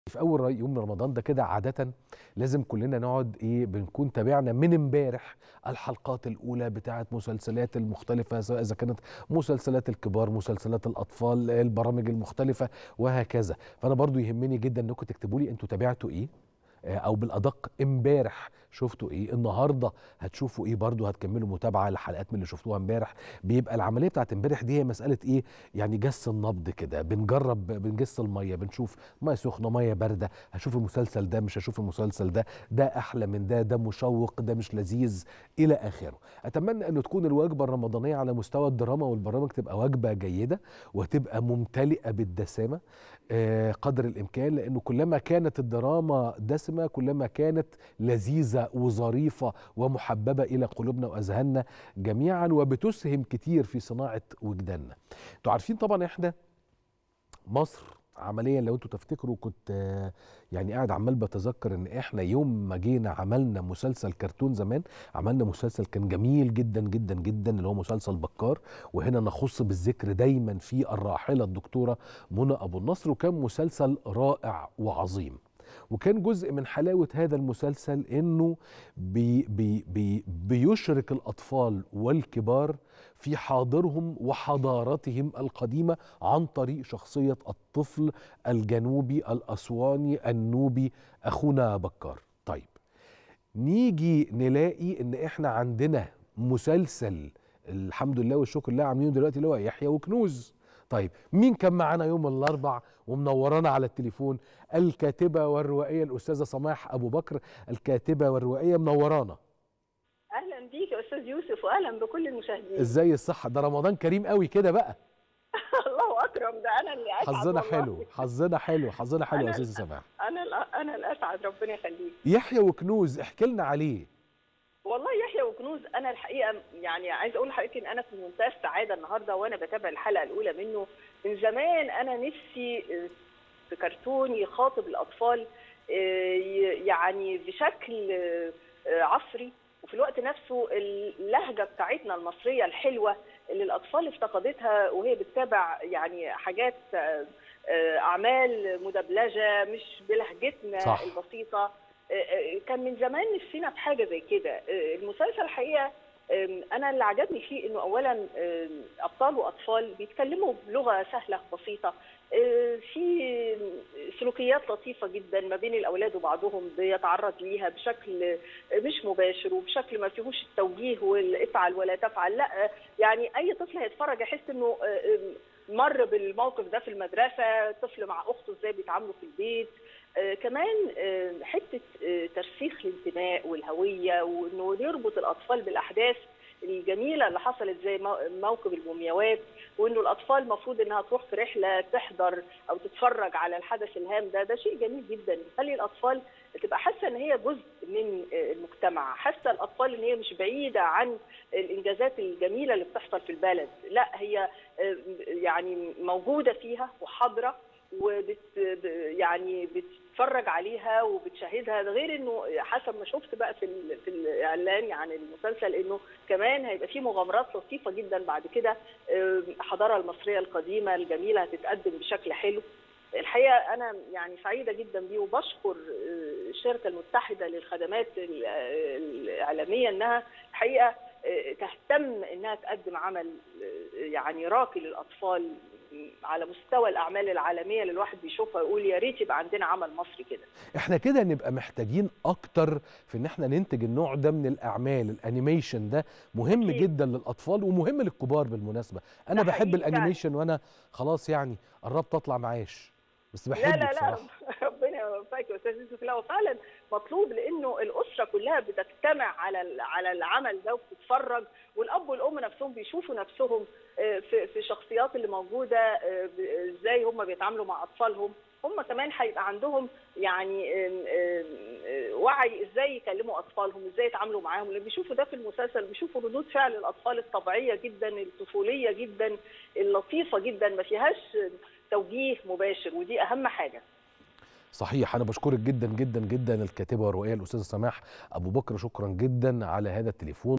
في اول يوم رمضان ده كده عاده لازم كلنا نقعد ايه بنكون تابعنا من امبارح الحلقات الاولى بتاعه مسلسلات المختلفه سواء اذا كانت مسلسلات الكبار مسلسلات الاطفال البرامج المختلفه وهكذا فانا برضو يهمني جدا انكم تكتبوا لي انتوا تابعتوا ايه او بالادق امبارح شفتوا ايه النهارده هتشوفوا ايه برضو هتكملوا متابعه لحلقات من اللي شفتوها امبارح بيبقى العمليه بتاعت امبارح دي هي مساله ايه يعني جس النبض كده بنجرب بنجس الميه بنشوف ميه سخنه ميه بارده هشوف المسلسل ده مش هشوف المسلسل ده ده احلى من ده ده مشوق ده مش لذيذ الى اخره اتمنى ان تكون الوجبه الرمضانيه على مستوى الدراما والبرامج تبقى وجبه جيده وتبقى ممتلئه بالدسامه آه قدر الامكان لانه كلما كانت الدراما دسمه كلما كانت لذيذه وظريفه ومحببه الى قلوبنا واذهاننا جميعا وبتسهم كتير في صناعه وجداننا. انتوا عارفين طبعا احنا مصر عمليا لو انتوا تفتكروا كنت يعني قاعد عمال بتذكر ان احنا يوم ما جينا عملنا مسلسل كرتون زمان عملنا مسلسل كان جميل جدا جدا جدا اللي هو مسلسل بكار وهنا نخص بالذكر دايما في الراحله الدكتوره منى ابو النصر وكان مسلسل رائع وعظيم وكان جزء من حلاوة هذا المسلسل انه بي بي بي بيشرك الاطفال والكبار في حاضرهم وحضارتهم القديمة عن طريق شخصية الطفل الجنوبي الاسواني النوبي اخونا بكار طيب نيجي نلاقي ان احنا عندنا مسلسل الحمد لله والشكر لله عاملينه دلوقتي اللي هو يحيى وكنوز طيب مين كان معانا يوم الاربع ومنورانا على التليفون الكاتبه والروائيه الاستاذه سماح ابو بكر الكاتبه والروائيه منورانا اهلا بيك يا استاذ يوسف واهلا بكل المشاهدين ازاي الصحه ده رمضان كريم قوي كده بقى الله اكرم ده انا اللي اسعد حظنا حلو حظنا حلو حظنا حلو يا استاذه سماح انا انا الاسعد ربنا يخليك يحيى وكنوز احكي لنا عليه والله يحيى وكنوز انا الحقيقه يعني عايز اقول لحضرتك ان انا في منتهى السعاده النهارده وانا بتابع الحلقه الاولى منه من زمان انا نفسي في كرتون يخاطب الاطفال يعني بشكل عصري وفي الوقت نفسه اللهجه بتاعتنا المصريه الحلوه اللي الاطفال افتقدتها وهي بتتابع يعني حاجات اعمال مدبلجه مش بلهجتنا صح. البسيطه كان من زمان نفسنا في حاجه زي كده المسلسل الحقيقه انا اللي عجبني فيه انه اولا ابطال واطفال بيتكلموا بلغه سهله بسيطه في سلوكيات لطيفه جدا ما بين الاولاد وبعضهم بيتعرض ليها بشكل مش مباشر وبشكل ما فيهوش التوجيه والافعل ولا تفعل لا يعني اي طفل هيتفرج يحس انه مر بالموقف ده في المدرسه طفل مع اخته ازاي بيتعاملوا في البيت آه كمان آه حته آه ترسيخ الانتماء والهويه وانه يربط الاطفال بالاحداث الجميله اللي حصلت زي موكب المومياوات وانه الاطفال المفروض انها تروح في رحله تحضر او تتفرج على الحدث الهام ده ده شيء جميل جدا يخلي الاطفال تبقى حاسه ان هي جزء من المجتمع حاسه الاطفال ان هي مش بعيده عن الانجازات الجميله اللي بتحصل في البلد لا هي يعني موجوده فيها وحاضره وبت يعني بتتفرج عليها وبتشاهدها ده غير انه حسب ما شفت بقى في في الاعلان عن المسلسل انه كمان هيبقى في مغامرات لطيفه جدا بعد كده الحضاره المصريه القديمه الجميله هتتقدم بشكل حلو الحقيقه انا يعني سعيده جدا بيه وبشكر الشركه المتحده للخدمات الاعلاميه انها الحقيقه تهتم انها تقدم عمل يعني راقي للاطفال على مستوى الاعمال العالميه اللي الواحد بيشوفها يقول يا ريت يبقى عندنا عمل مصري كده احنا كده نبقى محتاجين اكتر في ان احنا ننتج النوع ده من الاعمال الانيميشن ده مهم أكيد. جدا للاطفال ومهم للكبار بالمطلوب انا بحب الانيميشن وانا خلاص يعني قربت اطلع معاش بس بحبه لا لا بصراحة. لا ربنا يوفقك يا استاذ يوسف لا وفعلا مطلوب لانه الاسره كلها بتجتمع على على العمل ده وبتتفرج والاب والام نفسهم بيشوفوا نفسهم في في الشخصيات اللي موجوده ازاي هم بيتعاملوا مع اطفالهم هم كمان هيبقى عندهم يعني وعي ازاي يكلموا اطفالهم ازاي يتعاملوا معاهم اللي بيشوفوا ده في المسلسل بيشوفوا ردود فعل الاطفال الطبيعيه جدا الطفوليه جدا اللطيفه جدا ما فيهاش توجيه مباشر ودي اهم حاجه صحيح انا بشكرك جدا جدا جدا الكاتبه والروائيه الاستاذه سماح ابو بكر شكرا جدا على هذا التليفون